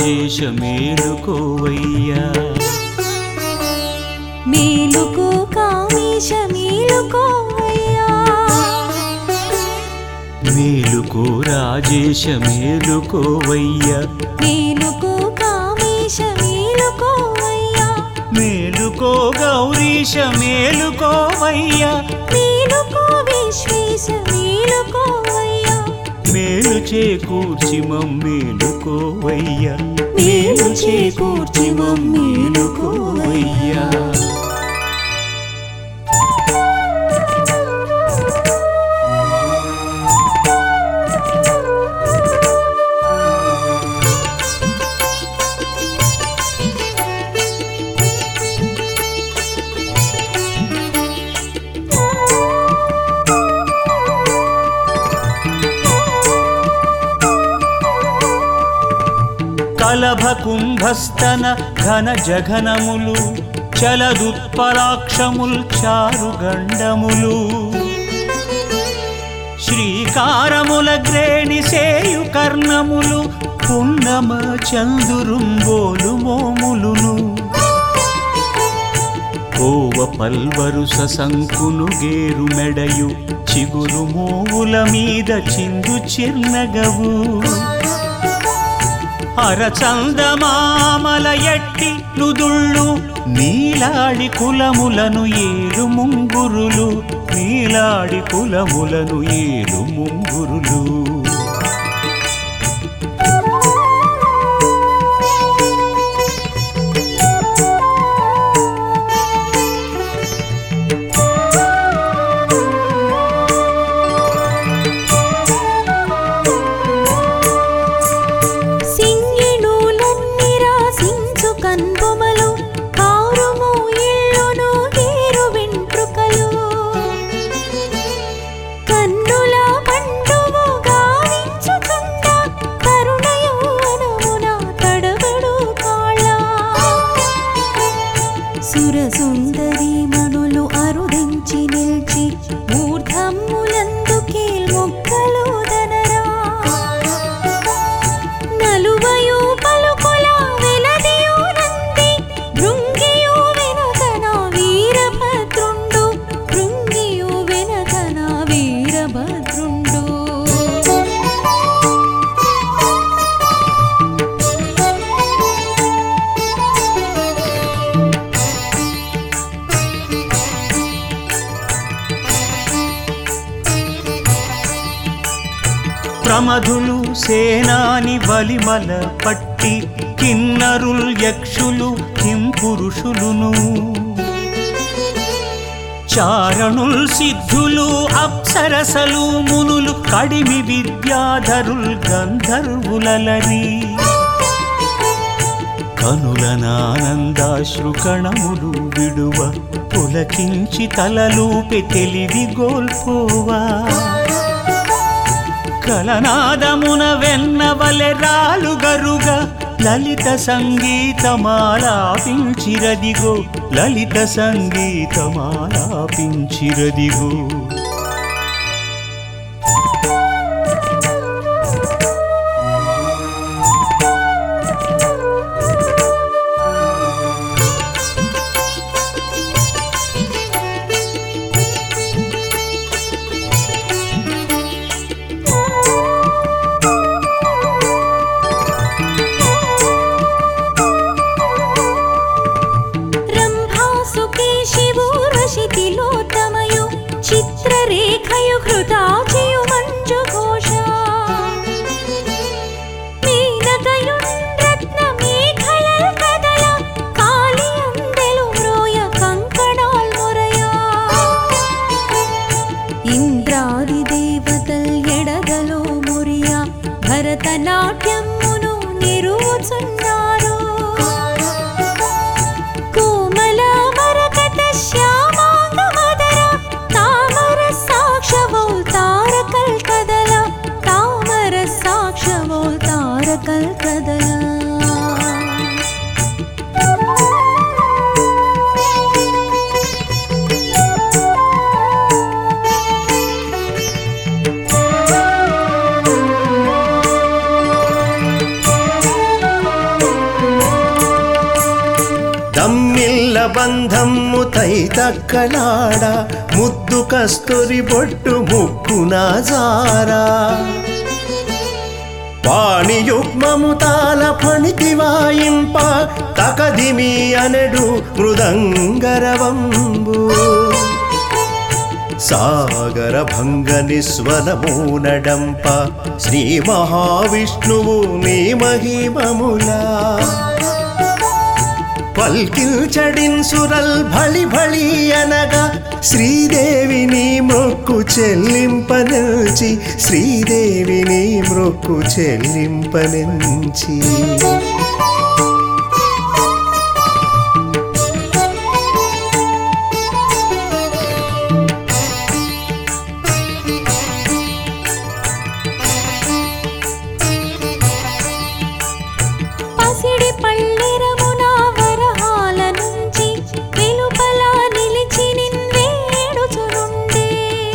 రాజేశ మేలుకోవయ్యా మేలుకో కామేశ మేలుకోవయ్యా మేలుకో రాజేశ మేలుకోవయ్యా మేలుకో కామేశ మేలుకోవయ్యా మేలుకో గౌరీశ మేలుకోవయ్యా మేలుకో విశ్వేశ మేలుకోవయ్యా మేలు చేకూర్చి మమ్మేలుకోవయ్యా మేలు చేకూర్చి మమ్మేలుకోవయ్యా కలభ కుంభస్తన ఘన జఘనములు చలదుత్పలాక్షముల్ చారు గండములు శ్రీకారముల గ్రేణి సేయు కర్ణములు పున్నమ చందురుంబోలు మోములును కోవ పల్వరుస సంకును గేరు మెడయు చిగురు మోవుల మీద చిందు చిర్నగవు అరచందమామల ఎట్టి నుదుళ్ళు నీలాడి కులములను ఏలు ముంగురులు నీలాడి కులములను ఏలు ముంగురులు సింగిణులన్ని రాసించు కన్బొమలు కారుము ఇళ్ళును గేరు వెంట్రుకలు కన్నుల పండుము గావించుచుండ కరుణ యౌవనమున తడబడు కాళ్ళ సురసుందరి మనులు అరుదించి నిల్చి మూర్ధమ్ములందుకే మొక్కలు దనరా నలువయు పలుకుల వెలదియు నంది భృంగియు వెనకన వీరభద్రుండు భృంగియు వెనకన వీరభద్రుండు ప్రమధులు సేనాని బలిమల పట్టి కిన్నరుల్ యక్షులు కింపురుషులును చారణుల్ సిద్ధులు అప్సరసలు మునులు కడిమి విద్యాధరుల్ గంధర్వులలరి కనులనానందాశ్రు కణములు విడువ పులకించి తలలూపి తెలివి గోల్పోవా కలనాదమున వెన్నవలె రాలుగరుగా లలిత సంగీతమాలాపించిరదిగో లలిత సంగీతమాలాపించిరదిగో రంభాసుకేశివు రషితిలోత్తమయు చిత్రరేఖయు హృతాచియు మంజు ఘోష మీనకయున్ రత్న మేఘలల్ కదల కాళియందెలు మ్రోయ కంకణాల్ మురయా ఇంద్రాది దేవతల్ ఎడగలో మురియా భరతనాట్యమును నిరుచున్నారు కోమల మరకత శ్యామాంగ మదర తామర సాక్షవోల్ తారకల్ కదల తామర సాక్షవోల్ తారకల్ కదల బంధము తైతక్కలాడ ముద్దు కస్తూరి బొట్టు ముక్కున జారా పాణియుగ్మము తాల ఫణితి వాయింప తకదిమి అనడు మృదంగరవంబు సాగర భంగ నిస్వనము నడంప శ్రీ మహావిష్ణువు నీ మహిమములా పల్కిల్చడిన్ సురల్ భళి భళి అనగా శ్రీదేవిని మొక్కు చెల్లింపనించి శ్రీదేవిని మొక్కు చెల్లింపనించి పసిడి పళ్ళెరమున వరహాల నుంచి వెలుపల నిలిచి నిన్వేడుచునుండే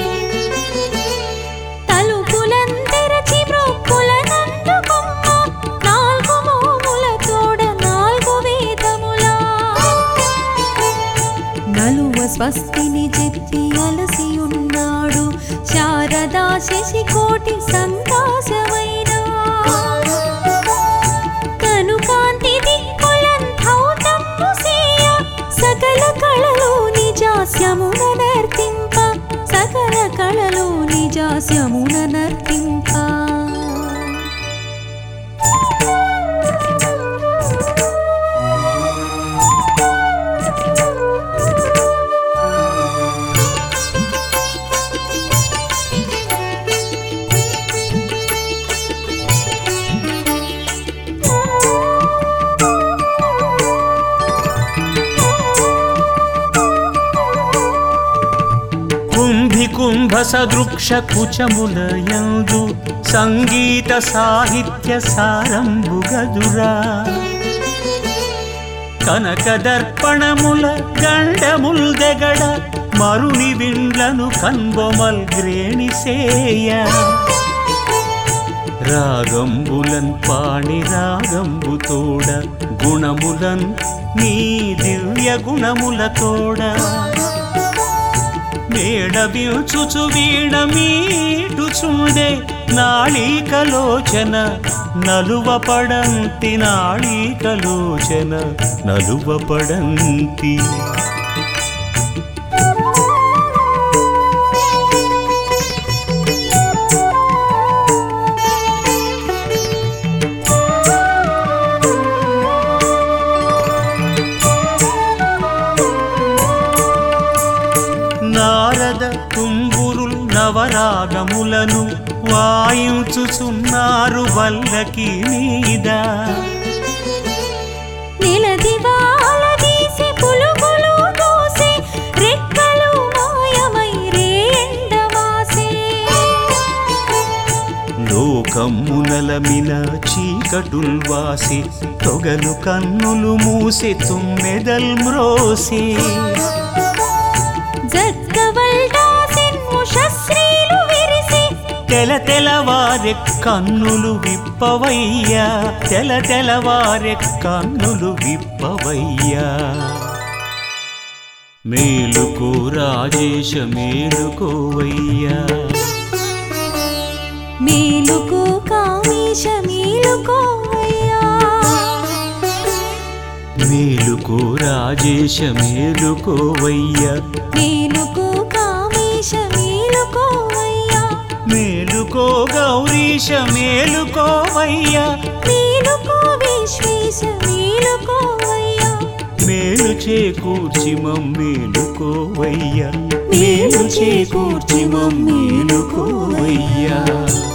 తలుపులంతెరచి మ్రొక్కులనందుకొమ్మ నాలుగు మోముల తోడ నాలుగు వేదములా నలువ స్వస్తిని చెప్పి అలసి ఉన్నాడు శారదా శశికోటి సంతాసమైన కనుకాంతి దిక్కులంధౌతమ్ము సేయ సకల కళలు నిజాస్యమున నర్తింప సకల కళలు నిజాస్యమున నర్తింప కుంభి కుంభ సదృక్ష కుచముల యందు సంగీత సాహిత్య సారంబుగదురా కనక దర్పణముల గండముల్ దెగడ మరుని విండ్లను కన్బొమల్ గ్రేణిసేయ రాగంబులన్ పాణి రాగంబు తోడ గుణములన్ నీ దివ్య గుణముల తోడ మేడబిల్చుచు వీణ మీటుచుండే నాళికలోచన నలువపడంతి నాళికలోచన నలువపడంతి నారద తుంగురుల్ నవరాగములను వాయించుచున్నారు వల్లకి మీద నిలదివాల తీసి పులుగులు దూసి రెక్కలు మాయమై రేండవాసే లోకమ్మునలమిన చీకటుల్ వాసి తొగలు కన్నులు మూసి తుమ్మెదల్ మ్రోసి జగ్గవల్డాసిన్ ఉషశ్రీలు విరిసి తెల తెలవారె కన్నులు విప్పవయ్యా తెల తెలవారె కన్నులు విప్పవయ్యా మేలుకో రాజేశ మేలుకోవయ్యా మేలుకో కామేశ మేలుకోవయ్యా మేలుకో రాజేశ మేలుకోవయ్యా మేలుకో కామేశ మేలుకోవయ్యా మేలుకో గౌరీశ మేలుకోవయ్యా మేలుకో విశ్వేశ మేలుకోవయ్యా మేలు చేకూర్చి మమ్మేలుకోవయ్యా మేలు చేకూర్చి మమ్మేలుకోవయ్యా